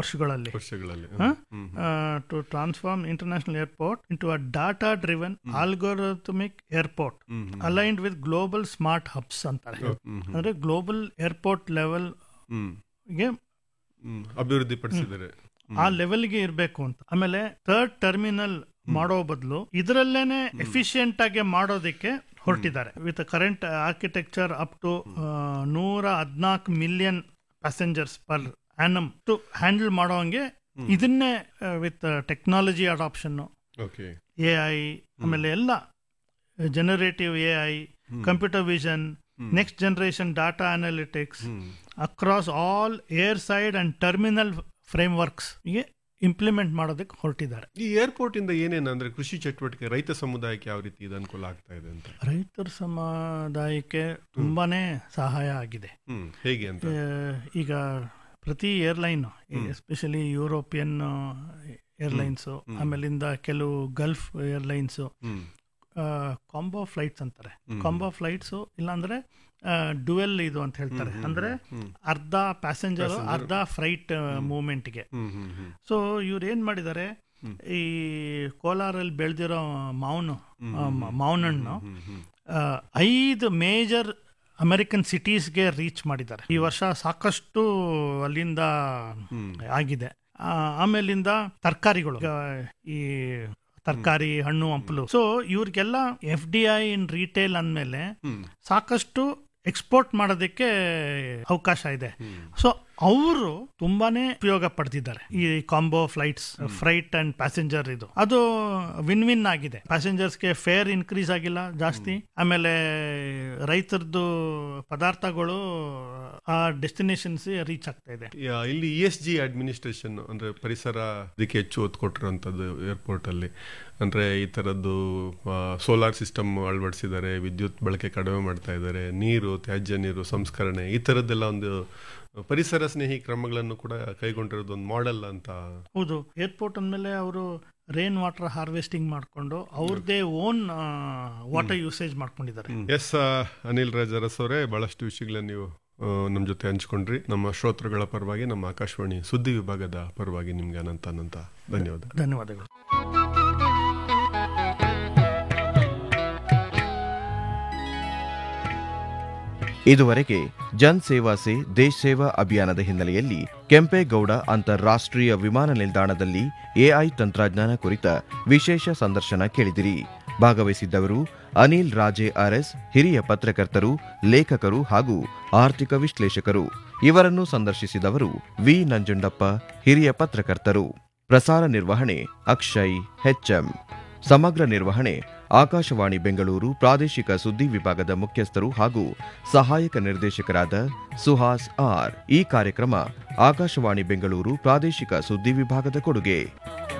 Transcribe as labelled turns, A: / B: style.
A: ವರ್ಷಗಳಲ್ಲಿ
B: ವರ್ಷಗಳಲ್ಲಿ
A: Huh?
B: Hmm,
A: to transform international airport into a data driven algorithmic airport
B: hmm, hmm.
A: Aligned with global smart hubs ಅಂತಾರೆ
B: hmm, ಹ್ಮ್.
A: ಅಂದ್ರೆ global airport level
B: ಹ್ಮ್,
A: ಗೆ
B: ಹ್ಮ್. ಅಭಿವೃದ್ಧಿ ಪಡಿಸಿದ್ದಾರೆ
A: ಆ ಲೆವೆಲ್ಗೆ ಇರಬೇಕು ಅಂತ ಆಮೇಲೆ ಥರ್ಡ್ ಟರ್ಮಿನಲ್ ಮಾಡೋ ಬದಲು ಇದರಲ್ಲೇನೆ ಎಫಿಷಿಯಂಟ್ ಆಗಿ ಮಾಡೋದಕ್ಕೆ ಹೊರಟಿದ್ದಾರೆ with current architecture up to ನೂರ ಹದಿನಾಲ್ಕು million passengers per annum to handle ಮಾಡೋಂಗೆ ಇದನ್ನೇ with technology adoption
B: okay
A: A I ಆಮೇಲೆ ಎಲ್ಲ generative A I computer vision next generation data analytics across all air side and terminal frameworks ಗೆ implement ಮಾಡೋದಕ್ಕೆ ಹೊರಟಿದ್ದಾರೆ
B: ಈ ಏರ್ಪೋರ್ಟ್ ಇಂದ ಏನೇನು ಅಂದ್ರೆ ಕೃಷಿ ಚಟುವಟಿಕೆ ರೈತ ಸಮುದಾಯಕ್ಕೆ ಯಾವ ರೀತಿ ಇದು ಅನುಕೂಲ ಆಗ್ತಾ ಇದೆ ಅಂತ
A: ರೈತರ ಸಮುದಾಯಕ್ಕೆ ತುಂಬಾನೇ ಸಹಾಯ ಆಗಿದೆ
B: ಹ್ಮ್ ಹೇಗೆ ಅಂತ
A: ಆ, ಈಗ ಪ್ರತಿ ಏರ್ಲೈನ್ ಎಸ್ಪೆಷಲಿ ಯುರೋಪಿಯನ್ ಏರ್ಲೈನ್ಸು ಆಮೇಲಿಂದ ಕೆಲವು Gulf airlines
B: hmm
A: combo flights ಅಂತಾರೆ ಕಾಂಬೋ ಫ್ಲೈಟ್ಸ್ ಇಲ್ಲಾಂದ್ರೆ ಡುವೆಲ್ ಇದು ಅಂತ ಹೇಳ್ತಾರೆ ಅಂದ್ರೆ ಅರ್ಧ ಪ್ಯಾಸೆಂಜರ್ ಅರ್ಧ ಫ್ರೈಟ್ ಮೂವ್ಮೆಂಟ್ಗೆ
B: ಹ್ಮ್ ಹ್ಮ್ ಹ್ಮ್
A: ಸೊ ಇವ್ರು ಏನ್ ಮಾಡಿದ್ದಾರೆ ಈ ಕೋಲಾರಲ್ಲಿ ಬೆಳೆದಿರೋ ಮಾವನು ಮಾವನ ಹಣ್ಣು ಆ, ಐದು ಮೇಜರ್ ಅಮೆರಿಕನ್ ಸಿಟೀಸ್ಗೆ ರೀಚ್ ಮಾಡಿದ್ದಾರೆ ಈ ವರ್ಷ ಸಾಕಷ್ಟು ಅಲ್ಲಿಂದ ಆಗಿದೆ ಆ, ಆಮೇಲಿಂದ ತರಕಾರಿಗಳು ಈಗ ಈ ತರಕಾರಿ ಹಣ್ಣು ಹಂಪಲು ಸೊ ಇವ್ರಿಗೆಲ್ಲ F D I in retail ಅಂದಮೇಲೆ ಸಾಕಷ್ಟು ಎಕ್ಸ್ಪೋರ್ಟ್ ಮಾಡೋದಕ್ಕೆ ಅವಕಾಶ ಇದೆ ಸೊ ಅವರು ತುಂಬಾನೇ ಉಪಯೋಗ ಪಡೆದಿದ್ದಾರೆ ಈ combo flights freight and passenger ಇದು ಅದು ವಿನ್ ವಿನ್ ಆಗಿದೆ ಪ್ಯಾಸೆಂಜರ್ಸ್ಗೆ ಫೇರ್ ಇನ್ಕ್ರೀಸ್ ಆಗಿಲ್ಲ ಜಾಸ್ತಿ ಆಮೇಲೆ ರೈತರದ್ದು ಪದಾರ್ಥಗಳು ಆ ಡೆಸ್ಟಿನೇಷನ್ಸ್ ರೀಚ್ ಆಗ್ತಾ ಇದೆ
B: ಯಾ- ಇಲ್ಲಿ ಇ ಎಸ್ ಜಿ ಅಡ್ಮಿನಿಸ್ಟ್ರೇಷನ್ ಅಂದ್ರೆ ಪರಿಸರ ಇದಕ್ಕೆ ಹೆಚ್ಚು ಒತ್ತು ಕೊಟ್ಟಿರುವಂಥದ್ದು ಏರ್ಪೋರ್ಟ್ ಅಲ್ಲಿ ಅಂದ್ರೆ ಈ ತರದ್ದು ಸೋಲಾರ್ ಸಿಸ್ಟಮ್ ಅಳವಡಿಸಿದ್ದಾರೆ ವಿದ್ಯುತ್ ಬಳಕೆ ಕಡಿಮೆ ಮಾಡ್ತಾ ಇದ್ದಾರೆ ನೀರು ತ್ಯಾಜ್ಯ ನೀರು ಸಂಸ್ಕರಣೆ ಈ ತರದ್ದೆಲ್ಲ ಒಂದು ಪರಿಸರ ಸ್ನೇಹಿ ಕ್ರಮಗಳನ್ನು ಕೂಡ ಕೈಗೊಂಡಿರೋದು ಒಂದು ಮಾಡೆಲ್ ಅಂತ
A: ಹೌದು ಏರ್ಪೋರ್ಟ್ ಅಂದಮೇಲೆ ಅವರು ರೇನ್ ವಾಟರ್ ಹಾರ್ವೆಸ್ಟಿಂಗ್ ಮಾಡ್ಕೊಂಡು ಅವ್ರದ್ದೇ ಓನ್ ವಾಟರ್ ಯೂಸೇಜ್ ಮಾಡ್ಕೊಂಡಿದ್ದಾರೆ
B: ಎಸ್ ಅನಿಲ್ ರಾಜ್ ಅರಸ್ ಅವರೇ ಬಹಳಷ್ಟು ವಿಷಯಗಳನ್ನ ನೀವು ನಮ್ಮ ಜೊತೆ ಹಂಚ್ಕೊಂಡ್ರಿ ನಮ್ಮ ಶ್ರೋತೃಗಳ ಪರವಾಗಿ ನಮ್ಮ ಆಕಾಶವಾಣಿ ಸುದ್ದಿ ವಿಭಾಗದ ಪರವಾಗಿ ನಿಮ್ಗೆ ಅನಂತ ಅನಂತ ಧನ್ಯವಾದ
A: ಧನ್ಯವಾದಗಳು
C: ಇದುವರೆಗೆ ಜನ್ ಸೇವಾ ಸೇ ದೇಶ್ ಸೇವಾ ಅಭಿಯಾನದ ಹಿನ್ನೆಲೆಯಲ್ಲಿ ಕೆಂಪೇಗೌಡ ಅಂತಾರಾಷ್ಟ್ರೀಯ ವಿಮಾನ ನಿಲ್ದಾಣದಲ್ಲಿ ಎಐ ತಂತ್ರಜ್ಞಾನ ಕುರಿತ ವಿಶೇಷ ಸಂದರ್ಶನ ಕೇಳಿದಿರಿ ಭಾಗವಹಿಸಿದ್ದವರು ಅನಿಲ್ ರಾಜೆ ಆರ್ಎಸ್ ಹಿರಿಯ ಪತ್ರಕರ್ತರು ಲೇಖಕರು ಹಾಗೂ ಆರ್ಥಿಕ ವಿಶ್ಲೇಷಕರು ಇವರನ್ನು ಸಂದರ್ಶಿಸಿದವರು ವಿ ನಂಜುಂಡಪ್ಪ ಹಿರಿಯ ಪತ್ರಕರ್ತರು ಪ್ರಸಾರ ನಿರ್ವಹಣೆ ಅಕ್ಷಯ್ ಹೆಚ್ಎಂ ಸಮಗ್ರ ನಿರ್ವಹಣೆ ಆಕಾಶವಾಣಿ ಬೆಂಗಳೂರು ಪ್ರಾದೇಶಿಕ ಸುದ್ದಿ ವಿಭಾಗದ ಮುಖ್ಯಸ್ಥರು ಹಾಗೂ ಸಹಾಯಕ ನಿರ್ದೇಶಕರಾದ ಸುಹಾಸ್ ಆರ್ ಈ ಕಾರ್ಯಕ್ರಮ ಆಕಾಶವಾಣಿ ಬೆಂಗಳೂರು ಪ್ರಾದೇಶಿಕ ಸುದ್ದಿ ವಿಭಾಗದ ಕೊಡುಗೆ